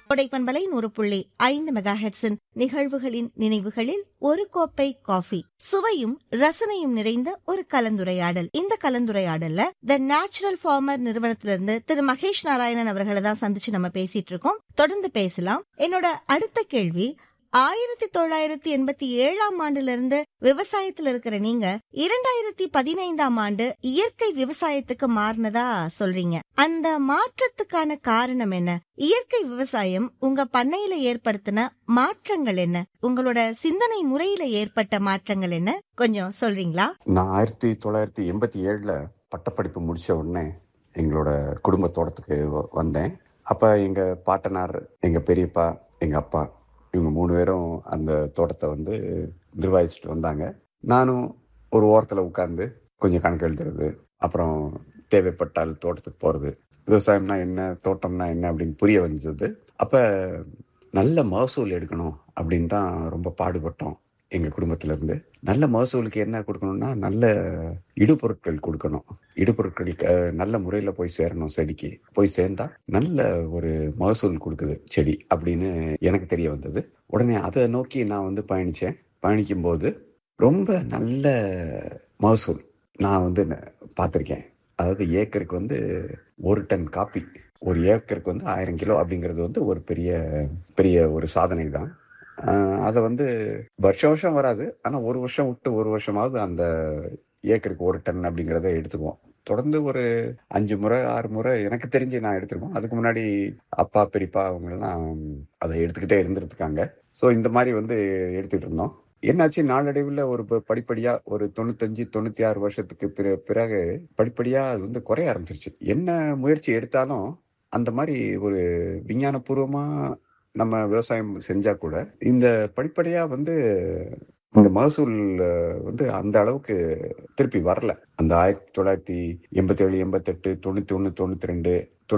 கொடைப்பண்பலை நூறு புள்ளி ஐந்து மெகா ஹெட்ஸின் நிகழ்வுகளின் நினைவுகளில் ஒரு கோப்பை காஃபி சுவையும் ரசனையும் நிறைந்த ஒரு கலந்துரையாடல் இந்த கலந்துரையாடல்ல த நேச்சுரல் ஃபார்மர் நிறுவனத்திலிருந்து திரு மகேஷ் நாராயணன் அவர்களை தான் சந்திச்சு நம்ம பேசிட்டு இருக்கோம் தொடர்ந்து பேசலாம் என்னோட அடுத்த கேள்வி ஆயிரத்தி தொள்ளாயிரத்தி எண்பத்தி ஏழாம் ஆண்டுல இருந்து விவசாயத்துல இருக்கிற நீங்க இரண்டாயிரத்தி பதினைந்தாம் ஆண்டு இயற்கை விவசாயத்துக்கு மாறினதா சொல்றீங்க அந்த மாற்றத்துக்கான காரணம் என்ன இயற்கை விவசாயம் உங்க பண்ணையில ஏற்படுத்தின மாற்றங்கள் என்ன உங்களோட சிந்தனை முறையில ஏற்பட்ட மாற்றங்கள் என்ன கொஞ்சம் சொல்றீங்களா நான் ஆயிரத்தி தொள்ளாயிரத்தி எண்பத்தி ஏழில் பட்டப்படிப்பு முடித்த உடனே எங்களோட குடும்ப தோட்டத்துக்கு வ- வந்தேன் அப்போ எங்கள் பாட்டனார் எங்கள் பெரியப்பா எங்கள் அப்பா இவங்க மூணு பேரும் அந்த தோட்டத்தை வந்து நிர்வகிச்சுட்டு வந்தாங்க நானும் ஒரு ஓரத்தில் உட்காந்து கொஞ்சம் கணக்கு எழுதுறது அப்புறம் தேவைப்பட்டால் தோட்டத்துக்கு போகிறது விவசாயம்னா என்ன தோட்டம்னா என்ன அப்படின்னு புரிய வந்தது அப்போ நல்ல மகசூல் எடுக்கணும் அப்படின்னு தான் ரொம்ப பாடுபட்டோம் எங்கள் குடும்பத்துல இருந்து நல்ல மகசூலுக்கு என்ன கொடுக்கணும்னா நல்ல இடுபொருட்கள் கொடுக்கணும் இடுபொருட்கள் அஹ், நல்ல முறையில் போய் சேரணும் செடிக்கு போய் சேர்ந்தா நல்ல ஒரு மகசூல் கொடுக்குது செடி அப்படின்னு எனக்கு தெரிய வந்தது உடனே அதை நோக்கி நான் வந்து பயணித்தேன் பயணிக்கும் போது ரொம்ப நல்ல மகசூல் நான் வந்து ந- பார்த்திருக்கேன் அதாவது ஏக்கருக்கு வந்து ஒரு டன் காப்பி ஒரு ஏக்கருக்கு வந்து ஆயிரம் கிலோ அப்படிங்கிறது வந்து ஒரு பெரிய பெரிய ஒரு சாதனை தான் ஆஹ் அதை வந்து வருஷம் வருஷம் வராது ஆனால் ஒரு வருஷம் விட்டு ஒரு வருஷமாவது அந்த ஏக்கருக்கு ஒரு டன் அப்படிங்கிறத எடுத்துக்குவோம் தொடர்ந்து ஒரு அஞ்சு முறை ஆறு முறை எனக்கு தெரிஞ்சு நான் எடுத்திருக்கோம் அதுக்கு முன்னாடி அப்பா பெரியப்பா அவங்கெல்லாம் அதை எடுத்துக்கிட்டே இருந்திருக்காங்க ஸோ இந்த மாதிரி வந்து எடுத்துக்கிட்டு இருந்தோம் என்னாச்சு நாளடைவில் ஒரு ப- படிப்படியா ஒரு தொண்ணூத்தஞ்சு தொண்ணூத்தி ஆறு வருஷத்துக்கு பிற பிறகு படிப்படியா அது வந்து குறைய ஆரம்பிச்சிருச்சு என்ன முயற்சி எடுத்தாலும் அந்த மாதிரி ஒரு விஞ்ஞானபூர்வமா நம்ம விவசாயம் செஞ்சா கூட இந்த படிப்படியா வந்து இந்த மகசூல் அஹ், வந்து அந்த அளவுக்கு திருப்பி வரல அந்த ஆயிரத்தி தொள்ளாயிரத்தி எண்பத்தி ஏழு எண்பத்தெட்டு தொண்ணூத்தி ஒன்று தொண்ணூத்தி ரெண்டு